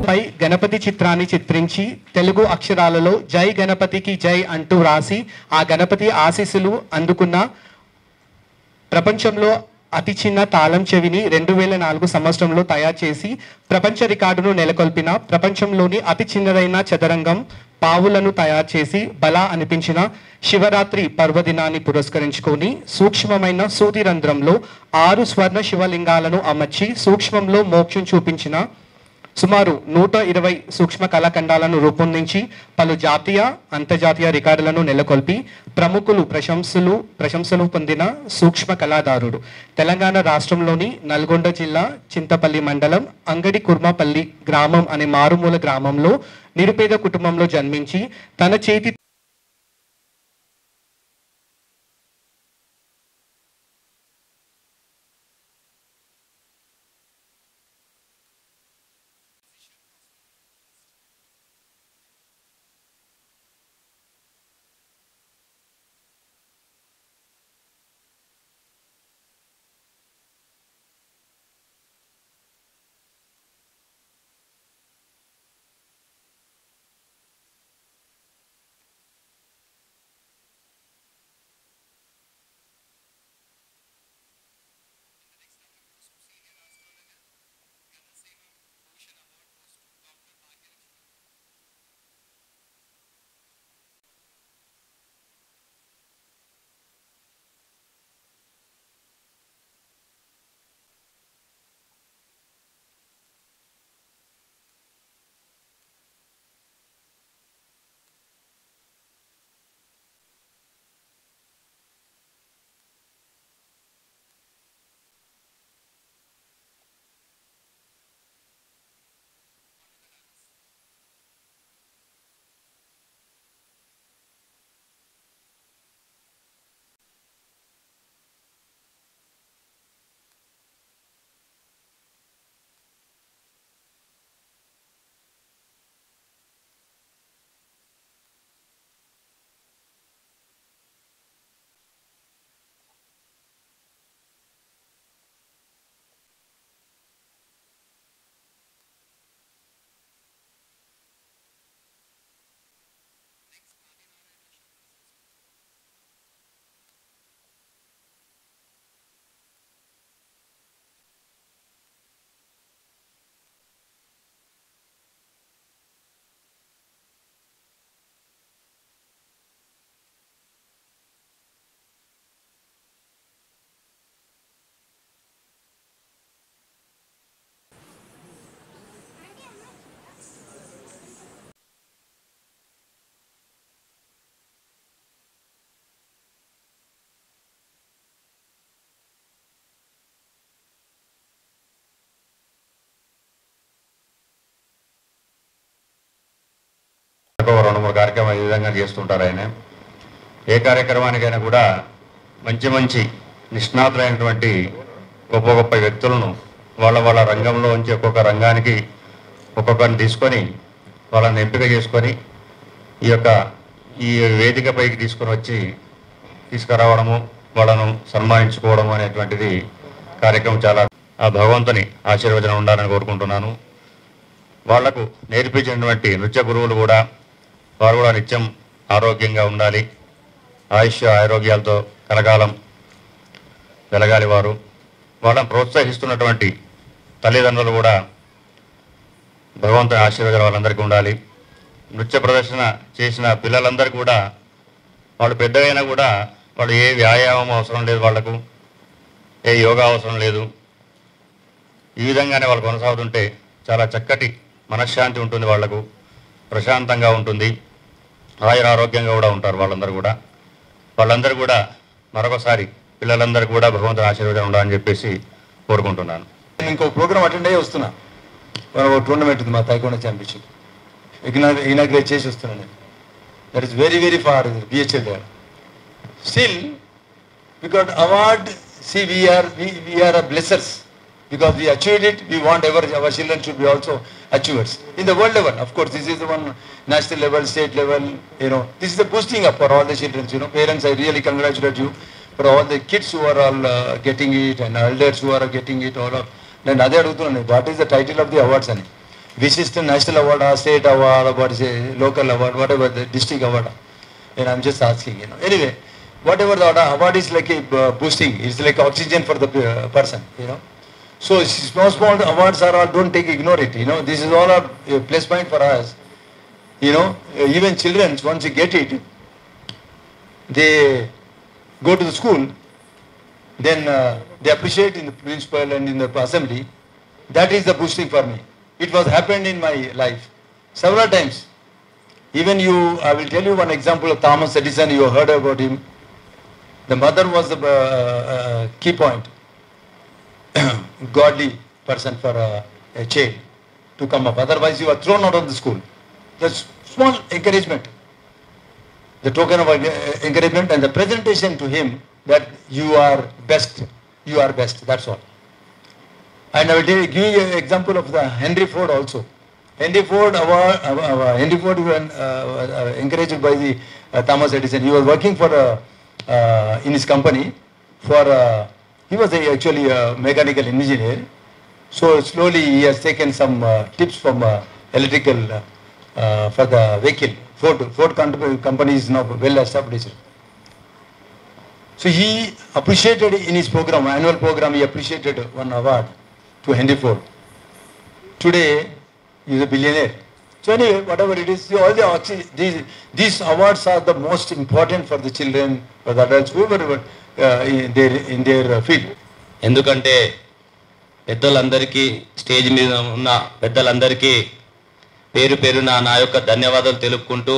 పలకలపై గణపతి చిత్రాన్ని చిత్రించి తెలుగు అక్షరాలలో జై గణపతికి జై అంటూ రాసి ఆ గణపతి ఆశీస్సులు అందుకున్న ప్రపంచంలో అతి చిన్న తాళం చెవిని రెండు వేల నాలుగు సంవత్సరంలో తయారు చేసి ప్రపంచ రికార్డును నెలకొల్పిన ప్రపంచంలోని అతి చిన్నదైన చదరంగం పావులను తయారు చేసి బలా అనిపించిన శివరాత్రి పర్వదినాన్ని పురస్కరించుకొని సూక్ష్మమైన సూది రంధ్రంలో ఆరు స్వర్ణ శివలింగాలను అమర్చి సూక్ష్మంలో మోక్షం చూపించిన సుమారు నూట ఇరవై సూక్ష్మ కళాఖండాలను రూపొందించి పలు జాతీయ అంతర్జాతీయ రికార్డులను నెలకొల్పి ప్రముఖులు ప్రశంసలు ప్రశంసలు పొందిన సూక్ష్మ కళాదారుడు తెలంగాణ రాష్ట్రంలోని నల్గొండ జిల్లా చింతపల్లి మండలం అంగడి కుర్మపల్లి గ్రామం అనే మారుమూల గ్రామంలో నిరుపేద కుటుంబంలో జన్మించి తన చేతి ఒక రెండు మూడు కార్యక్రమాలు ఈ విధంగా చేస్తుంటారు ఆయన ఏ కార్యక్రమానికైనా కూడా మంచి మంచి నిష్ణాతులైనటువంటి గొప్ప గొప్ప వ్యక్తులను వాళ్ళ వాళ్ళ రంగంలో ఉంచి ఒక్కొక్క రంగానికి ఒక్కొక్కరిని తీసుకొని వాళ్ళని ఎంపిక చేసుకొని ఈ యొక్క ఈ వేదికపైకి తీసుకొని వచ్చి తీసుకురావడము వాళ్ళను సన్మానించుకోవడం అనేటువంటిది కార్యక్రమం చాలా ఆ భగవంతుని ఆశీర్వచనం ఉండాలని కోరుకుంటున్నాను వాళ్లకు నేర్పించినటువంటి నృత్య గురువులు కూడా వారు కూడా నిత్యం ఆరోగ్యంగా ఉండాలి ఆయుష్ ఆరోగ్యాలతో కలకాలం వెలగాలి వారు వాళ్ళని ప్రోత్సహిస్తున్నటువంటి తల్లిదండ్రులు కూడా భగవంతుని ఆశీర్వాదాలు వాళ్ళందరికీ ఉండాలి నృత్య ప్రదర్శన చేసిన పిల్లలందరికీ కూడా వాళ్ళు పెద్దగైనా కూడా వాళ్ళు ఏ వ్యాయామం అవసరం లేదు వాళ్లకు ఏ యోగా అవసరం లేదు ఈ విధంగానే వాళ్ళు కొనసాగుతుంటే చాలా చక్కటి మనశ్శాంతి ఉంటుంది వాళ్లకు ప్రశాంతంగా ఉంటుంది ఆయుర ఆరోగ్యంగా కూడా ఉంటారు వాళ్ళందరూ కూడా వాళ్ళందరూ కూడా మరొకసారి పిల్లలందరూ కూడా భగవంతుని ఆశీర్వాదం ఉండాలని చెప్పేసి కోరుకుంటున్నాను నేను ఇంకో ప్రోగ్రామ్ అటెండ్ అయ్యి వస్తున్నా మన ఒక టోర్నమెంట్ ఉంది మా తైకొండ ఛాంపియన్షిప్ ఇనాగ్రేట్ చేసి వస్తున్నాను నేను that is very very far BHEL there still we got award see we are we, we are a blessers because we achieved it we want ever our children should be also achievers in the world level of course this is the one national level state level you know this is the boosting up for all the children you know parents i really congratulate you for all the kids who are all uh, getting it and elders who are getting it all of నేను అదే అడుగుతున్నాను what is the title of the awards అని Vishisht National Award or State Award or what is a local award, whatever the district award. And I'm just asking, you know. Anyway, whatever the award- award is like a uh, boosting, it's like oxygen for the uh, person, you know. So small, small awards are all, don't take, ignore it, you know. This is all a a plus point for us. You know, uh, even children, once you get it, they go to the school, then uh, they appreciate in the principal and in the assembly. That is the boosting for me. It was happened in my life several times. Even you, I will tell you one example of Thomas Edison. You heard about him. The mother was the uh, uh, key point. Godly person for a, a child to come up. Otherwise, you are thrown out of the school. That's small encouragement the token of uh, encouragement and the presentation to him that you are best, you are best, that's all. And I will tell you, give you an example of the Henry Ford also. Henry Ford, award, uh, uh, Henry Ford was uh, uh, encouraged by the uh, Thomas Edison. He was working for uh, uh, in his company for uh, he was a, actually a mechanical engineer. So slowly he has taken some uh, tips from uh, electrical uh, uh, for the vehicle. Ford, Ford com- company is now well established. So he appreciated in his program, annual program, he appreciated one award to Henry Ford. Today, he is a billionaire. So anyway, whatever it is, all the oxy- these, these awards are the most important for the children, for the adults, whoever uh, in their, in their uh, field. ఎందుకంటే పెద్దలందరికీ stage మీద ఉన్న పెద్దలందరికీ పేరు పేరున నా యొక్క ధన్యవాదాలు తెలుపుకుంటూ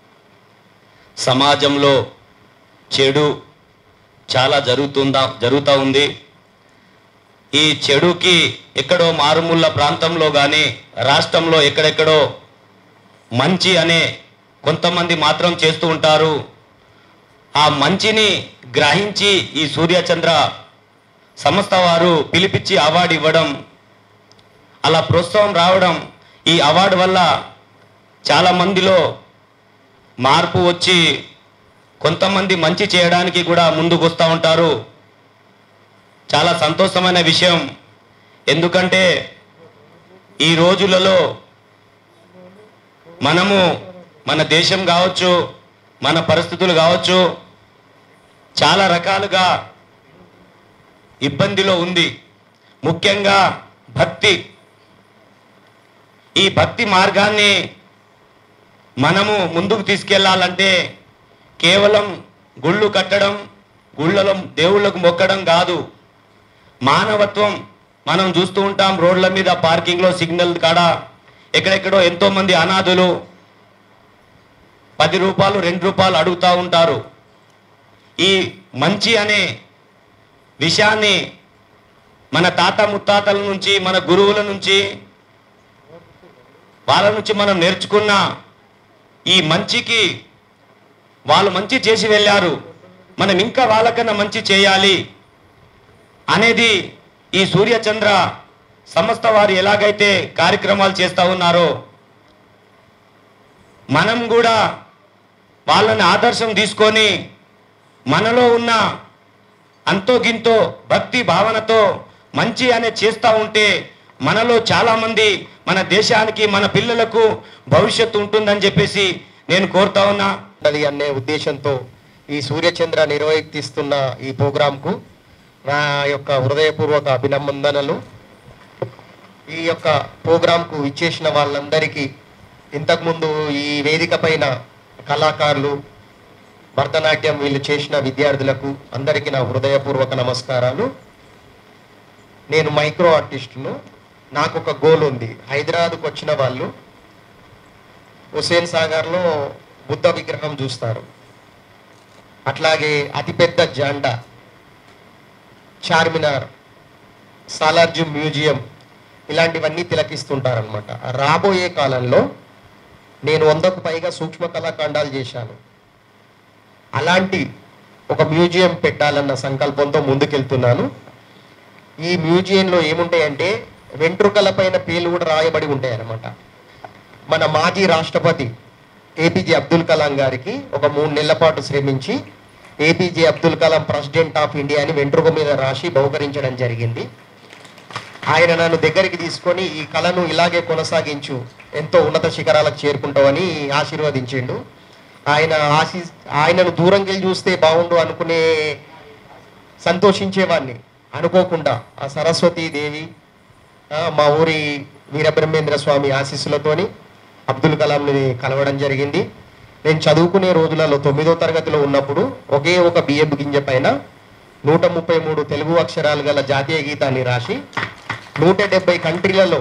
సమాజంలో చెడు చాలా జరుగుతుందా జరుగుతూ ఉంది ఈ చెడుకి ఎక్కడో మారుమూల ప్రాంతంలో కానీ రాష్ట్రంలో ఎక్కడెక్కడో మంచి అనే కొంతమంది మాత్రం చేస్తూ ఉంటారు ఆ మంచిని గ్రహించి ఈ సూర్యచంద్ర సంస్థ వారు పిలిపించి అవార్డు ఇవ్వడం అలా ప్రోత్సాహం రావడం ఈ అవార్డు వల్ల చాలా మందిలో మార్పు వచ్చి కొంతమంది మంచి చేయడానికి కూడా ముందుకు వస్తూ ఉంటారు చాలా సంతోషమైన విషయం ఎందుకంటే ఈ రోజులలో మనము మన దేశం కావచ్చు మన పరిస్థితులు కావచ్చు చాలా రకాలుగా ఇబ్బందిలో ఉంది ముఖ్యంగా భక్తి ఈ భక్తి మార్గాన్ని మనము ముందుకు తీసుకెళ్లాలంటే కేవలం గుళ్ళు కట్టడం గుళ్ళలో దేవుళ్ళకు మొక్కడం కాదు మానవత్వం మనం చూస్తూ ఉంటాం రోడ్ల మీద పార్కింగ్లో సిగ్నల్ కాడ ఎక్కడెక్కడో ఎంతో మంది అనాథులు పది రూపాయలు రెండు రూపాయలు అడుగుతూ ఉంటారు ఈ మంచి అనే విషయాన్ని మన తాత ముత్తాతల నుంచి మన గురువుల నుంచి వాళ్ళ నుంచి మనం నేర్చుకున్న ఈ మంచికి వాళ్ళు మంచి చేసి వెళ్ళారు మనం ఇంకా వాళ్ళకన్నా మంచి చేయాలి అనేది ఈ సూర్యచంద్ర సంస్థ వారు ఎలాగైతే కార్యక్రమాలు చేస్తూ ఉన్నారో మనం కూడా వాళ్ళని ఆదర్శం తీసుకొని మనలో ఉన్న అంతో గింతో భక్తి భావనతో మంచి అనే చేస్తూ ఉంటే మనలో చాలామంది మన దేశానికి మన పిల్లలకు భవిష్యత్తు ఉంటుందని చెప్పేసి నేను కోరుతా ఉన్నా ఉన్నది అనే ఉద్దేశంతో ఈ సూర్యచంద్ర నిర్వహిస్తున్న ఈ ప్రోగ్రాంకు నా యొక్క హృదయపూర్వక అభినందనలు ఈ యొక్క ప్రోగ్రాంకు ఇచ్చేసిన వాళ్ళందరికీ ఇంతకుముందు ఈ వేదిక పైన కళాకారులు భరతనాట్యం వీళ్ళు చేసిన విద్యార్థులకు అందరికీ నా హృదయపూర్వక నమస్కారాలు నేను మైక్రో ఆర్టిస్టును నాకు ఒక గోల్ ఉంది హైదరాబాద్కు వచ్చిన వాళ్ళు హుసేన్ సాగర్లో బుద్ధ విగ్రహం చూస్తారు అట్లాగే అతిపెద్ద జెండా చార్మినార్ సాలార్జు మ్యూజియం ఇలాంటివన్నీ తిలకిస్తుంటారనమాట రాబోయే కాలంలో నేను వందకు పైగా సూక్ష్మ కళాఖండాలు చేశాను అలాంటి ఒక మ్యూజియం పెట్టాలన్న సంకల్పంతో ముందుకెళ్తున్నాను ఈ మ్యూజియంలో ఏముంటాయంటే వెంట్రుకల పైన పేర్లు కూడా రాయబడి ఉంటాయి అన్నమాట మన మాజీ రాష్ట్రపతి ఏపీజే అబ్దుల్ కలాం గారికి ఒక మూడు నెలల పాటు శ్రమించి APJ Abdul Kalam president of India అని వెంట్రుక మీద రాసి బహుకరించడం జరిగింది ఆయన నన్ను దగ్గరికి తీసుకొని ఈ కళను ఇలాగే కొనసాగించు ఎంతో ఉన్నత శిఖరాలకు చేరుకుంటావని ఆశీర్వదించిండు ఆయన ఆశీ ఆయనను దూరంకి వెళ్ళి చూస్తే బాగుండు అనుకునే సంతోషించేవాడిని అనుకోకుండా ఆ సరస్వతీ దేవి ఆ, మా ఊరి వీరబ్రహ్మేంద్ర స్వామి ఆశీస్సులతోని అబ్దుల్ కలాంని కలవడం జరిగింది నేను చదువుకునే రోజులలో తొమ్మిదో తరగతిలో ఉన్నప్పుడు ఒకే ఒక బియ్యపు గింజ పైన నూట ముప్పై మూడు తెలుగు అక్షరాలు గల జాతీయ గీతాన్ని రాసి నూట డెబ్బై కంట్రీలలో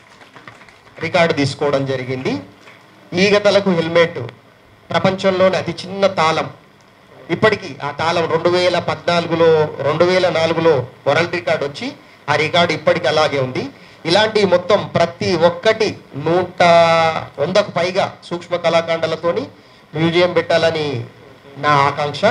రికార్డు తీసుకోవడం జరిగింది ఈగతలకు హెల్మెట్ ప్రపంచంలోని అతి చిన్న తాళం ఇప్పటికీ ఆ తాళం రెండు వేల పద్నాలుగులో రెండు వేల నాలుగులో వరల్డ్ రికార్డ్ వచ్చి ఆ రికార్డు ఇప్పటికి అలాగే ఉంది ఇలాంటి మొత్తం ప్రతి ఒక్కటి నూట వందకు పైగా సూక్ష్మ కళాఖండాలతోని మ్యూజియం పెట్టాలని నా ఆకాంక్ష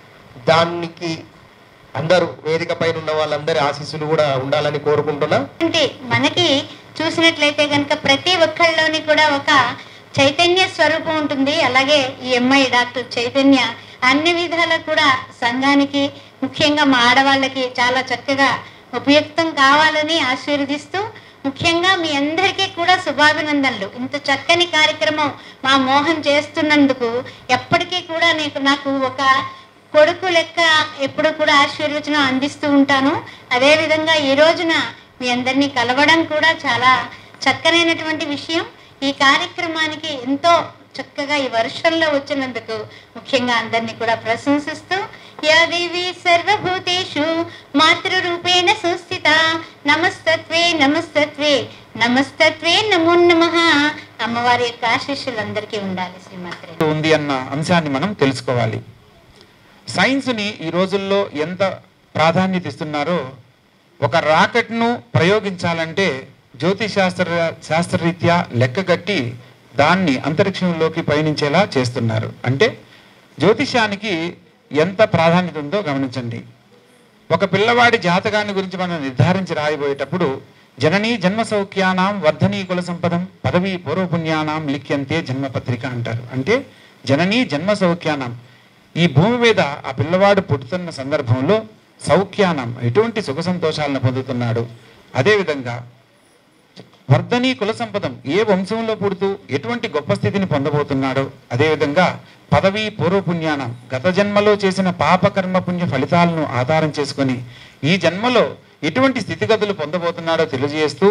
దానికి అందరూ వేదిక పైన ఉన్న వాళ్ళందరి ఆశీస్సులు కూడా ఉండాలని కోరుకుంటున్నా అంటే మనకి చూసినట్లయితే కనుక ప్రతి ఒక్కళ్ళలోని కూడా ఒక చైతన్య స్వరూపం ఉంటుంది అలాగే ఈ అమ్మాయి డాక్టర్ చైతన్య అన్ని విధాలా కూడా సంఘానికి ముఖ్యంగా మా ఆడవాళ్ళకి చాలా చక్కగా ఉపయుక్తం కావాలని ఆశీర్వదిస్తూ ముఖ్యంగా మీ అందరికీ కూడా శుభాభినందనలు ఇంత చక్కని కార్యక్రమం మా మోహన్ చేస్తున్నందుకు ఎప్పటికీ కూడా నీకు నాకు ఒక కొడుకు లెక్క ఎప్పుడు కూడా ఆశీర్వచనం అందిస్తూ ఉంటాను అదేవిధంగా ఈ రోజున మీ అందరినీ కలవడం కూడా చాలా చక్కనైనటువంటి విషయం ఈ కార్యక్రమానికి ఎంతో చక్కగా ఈ వర్షంలో వచ్చినందుకు ముఖ్యంగా అందరినీ కూడా ప్రశంసిస్తూ యా దేవి సర్వభూతేషు మాతృరూపేణ సుస్థిత నమస్తత్వే నమస్తత్వే నమస్తత్వే నమో నమః అమ్మవారి యొక్క ఆశీస్సులు అందరికీ ఉండాలి శ్రీమాత్రే ఉంది అన్న అంశాన్ని మనం తెలుసుకోవాలి సైన్స్ని ఈ రోజుల్లో ఎంత ప్రాధాన్యత ఇస్తున్నారో ఒక రాకెట్ను ప్రయోగించాలంటే జ్యోతిశాస్త్ర శాస్త్రరీత్యా లెక్కగట్టి దాన్ని అంతరిక్షంలోకి పయనించేలా చేస్తున్నారు అంటే జ్యోతిషానికి ఎంత ప్రాధాన్యత ఉందో గమనించండి ఒక పిల్లవాడి జాతకాన్ని గురించి మనం నిర్ధారించి రాయబోయేటప్పుడు జననీ జన్మ సౌఖ్యానాం వర్ధనీ కుల సంపదం పదవీ పూర్వపుణ్యానాం లిఖ్యంతే జన్మపత్రిక అంటారు అంటే జననీ జన్మ సౌఖ్యానం ఈ భూమి మీద ఆ పిల్లవాడు పుట్టుతున్న సందర్భంలో సౌఖ్యానం ఎటువంటి సుఖ సంతోషాలను పొందుతున్నాడు అదేవిధంగా వర్ధనీ కుల సంపదం ఏ వంశంలో పుడుతూ ఎటువంటి గొప్ప స్థితిని పొందబోతున్నాడో అదేవిధంగా పదవి పూర్వపుణ్యానం గత జన్మలో చేసిన పాపకర్మ పుణ్య ఫలితాలను ఆధారం చేసుకొని ఈ జన్మలో ఎటువంటి స్థితిగతులు పొందబోతున్నాడో తెలియజేస్తూ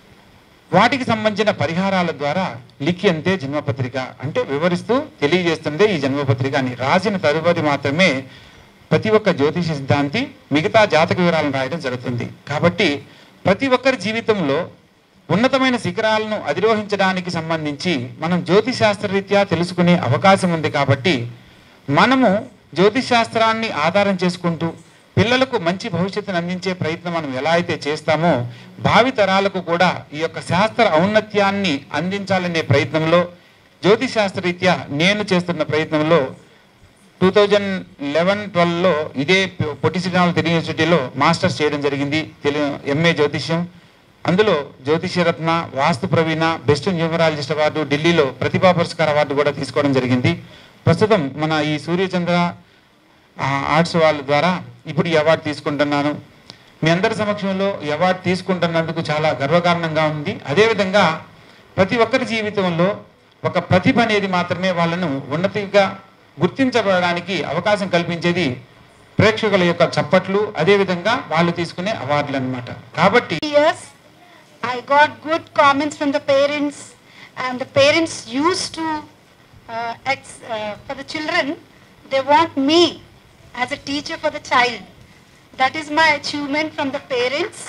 వాటికి సంబంధించిన పరిహారాల ద్వారా లిఖ్యంతే జన్మపత్రిక అంటే వివరిస్తూ తెలియజేస్తుందే ఈ జన్మపత్రిక అని రాసిన తదుపరి మాత్రమే ప్రతి ఒక్క జ్యోతిష సిద్ధాంతి మిగతా జాతక వివరాలను రాయడం జరుగుతుంది కాబట్టి ప్రతి ఒక్కరి జీవితంలో ఉన్నతమైన శిఖరాలను అధిరోహించడానికి సంబంధించి మనం జ్యోతిష్ శాస్త్రరీత్యా తెలుసుకునే అవకాశం ఉంది కాబట్టి మనము జ్యోతిష్ శాస్త్రాన్ని ఆధారం చేసుకుంటూ పిల్లలకు మంచి భవిష్యత్తును అందించే ప్రయత్నం మనం ఎలా అయితే చేస్తామో భావి తరాలకు కూడా ఈ యొక్క శాస్త్ర ఔన్నత్యాన్ని అందించాలనే ప్రయత్నంలో జ్యోతిష్ శాస్త్రరీత్యా నేను చేస్తున్న ప్రయత్నంలో టూ థౌజండ్ లెవెన్ ట్వెల్వ్లో ఇదే పొట్టి శ్రీరాములు తెలుగు యూనివర్సిటీలో మాస్టర్స్ చేయడం జరిగింది తెలుగు ఎంఏ జ్యోతిష్యం అందులో జ్యోతిష్యరత్న వాస్తు ప్రవీణ బెస్ట్ న్యూమరాలజిస్ట్ అవార్డు ఢిల్లీలో ప్రతిభా పురస్కార్ అవార్డు కూడా తీసుకోవడం జరిగింది ప్రస్తుతం మన ఈ సూర్యచంద్ర ఆ, ఆర్ట్స్ వాళ్ళ ద్వారా ఇప్పుడు ఈ అవార్డు తీసుకుంటున్నాను మీ అందరి సమక్షంలో ఈ అవార్డు తీసుకుంటున్నందుకు చాలా గర్వకారణంగా ఉంది అదేవిధంగా ప్రతి ఒక్కరి జీవితంలో ఒక ప్రతిభ అనేది మాత్రమే వాళ్ళను ఉన్నతిగా గుర్తించబడడానికి అవకాశం కల్పించేది ప్రేక్షకుల యొక్క చప్పట్లు అదేవిధంగా వాళ్ళు తీసుకునే అవార్డులు అన్నమాట కాబట్టి years, I got good comments from the parents, and the parents used to, uh, ex- uh, for the children, they want me as a teacher for the child. That is my achievement from the parents,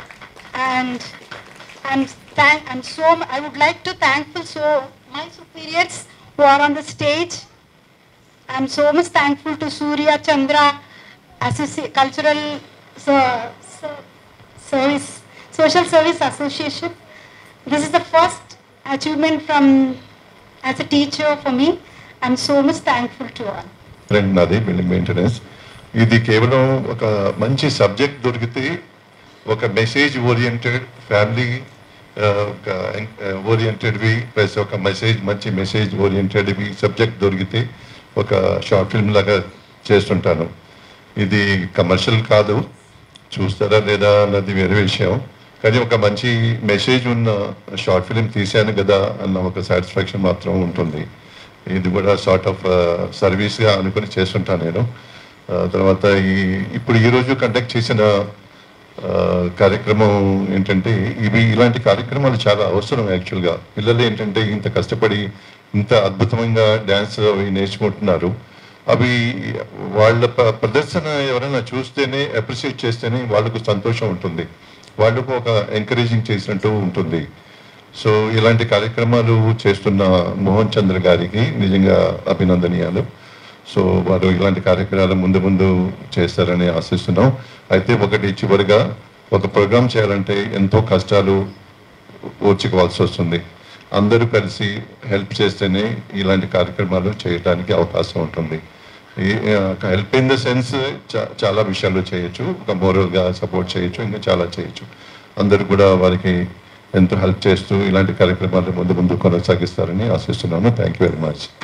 and I'm thank, I'm so, I would like to thankful so my superiors who are on the stage. I'm so much thankful to Surya Chandra, Associ- Cultural so- so- Service, Social Service Association. This is the first achievement from, as a teacher for me. I'm so much thankful to all. Friend నాది building maintenance ఇది కేవలం ఒక మంచి subject దొరికితే ఒక message oriented family ఒక ఓరియంటెడ్వి plus ఒక మెసేజ్ మంచి మెసేజ్ ఓరియంటెడ్వి సబ్జెక్ట్ దొరికితే ఒక షార్ట్ ఫిల్మ్ లాగా చేస్తుంటాను ఇది కమర్షియల్ కాదు చూస్తారా లేదా అన్నది వేరే విషయం కానీ ఒక మంచి మెసేజ్ ఉన్న షార్ట్ ఫిలిం తీశాను కదా అన్న ఒక సాటిస్ఫాక్షన్ మాత్రం ఉంటుంది ఇది కూడా సార్ట్ ఆఫ్ సర్వీస్గా అనుకుని చేస్తుంటాను నేను ఆ, తర్వాత ఈ ఇప్పుడు ఈరోజు కండక్ట్ చేసిన ఆ, కార్యక్రమం ఏంటంటే ఇవి ఇలాంటి కార్యక్రమాలు చాలా అవసరం యాక్చువల్గా పిల్లలు ఏంటంటే ఇంత కష్టపడి ఇంత అద్భుతంగా డ్యాన్స్ అవి నేర్చుకుంటున్నారు అవి వాళ్ళ ప- ప్రదర్శన ఎవరైనా చూస్తేనే అప్రిషియేట్ చేస్తేనే వాళ్ళకు సంతోషం ఉంటుంది వాళ్ళకు ఒక ఎంకరేజింగ్ చేసినట్టు ఉంటుంది సో ఇలాంటి కార్యక్రమాలు చేస్తున్న మోహన్ చంద్ర గారికి నిజంగా అభినందనీయాలు సో వారు ఇలాంటి కార్యక్రమాలు ముందు ముందు చేస్తారని ఆశిస్తున్నాం అయితే ఒకటి చివరిగా ఒక ప్రోగ్రామ్ చేయాలంటే ఎంతో కష్టాలు ఓర్చుకోవాల్సి వస్తుంది అందరూ కలిసి హెల్ప్ చేస్తేనే ఇలాంటి కార్యక్రమాలు చేయడానికి అవకాశం ఉంటుంది హెల్ప్ ఇన్ ద సెన్స్ చాలా విషయాలు చేయొచ్చు ఒక మోరల్గా సపోర్ట్ చేయొచ్చు ఇంకా చాలా చేయొచ్చు అందరూ కూడా వారికి ఎంతో హెల్ప్ చేస్తూ ఇలాంటి కార్యక్రమాలు ముందు ముందు కొనసాగిస్తారని ఆశిస్తున్నాను థ్యాంక్ యూ వెరీ మచ్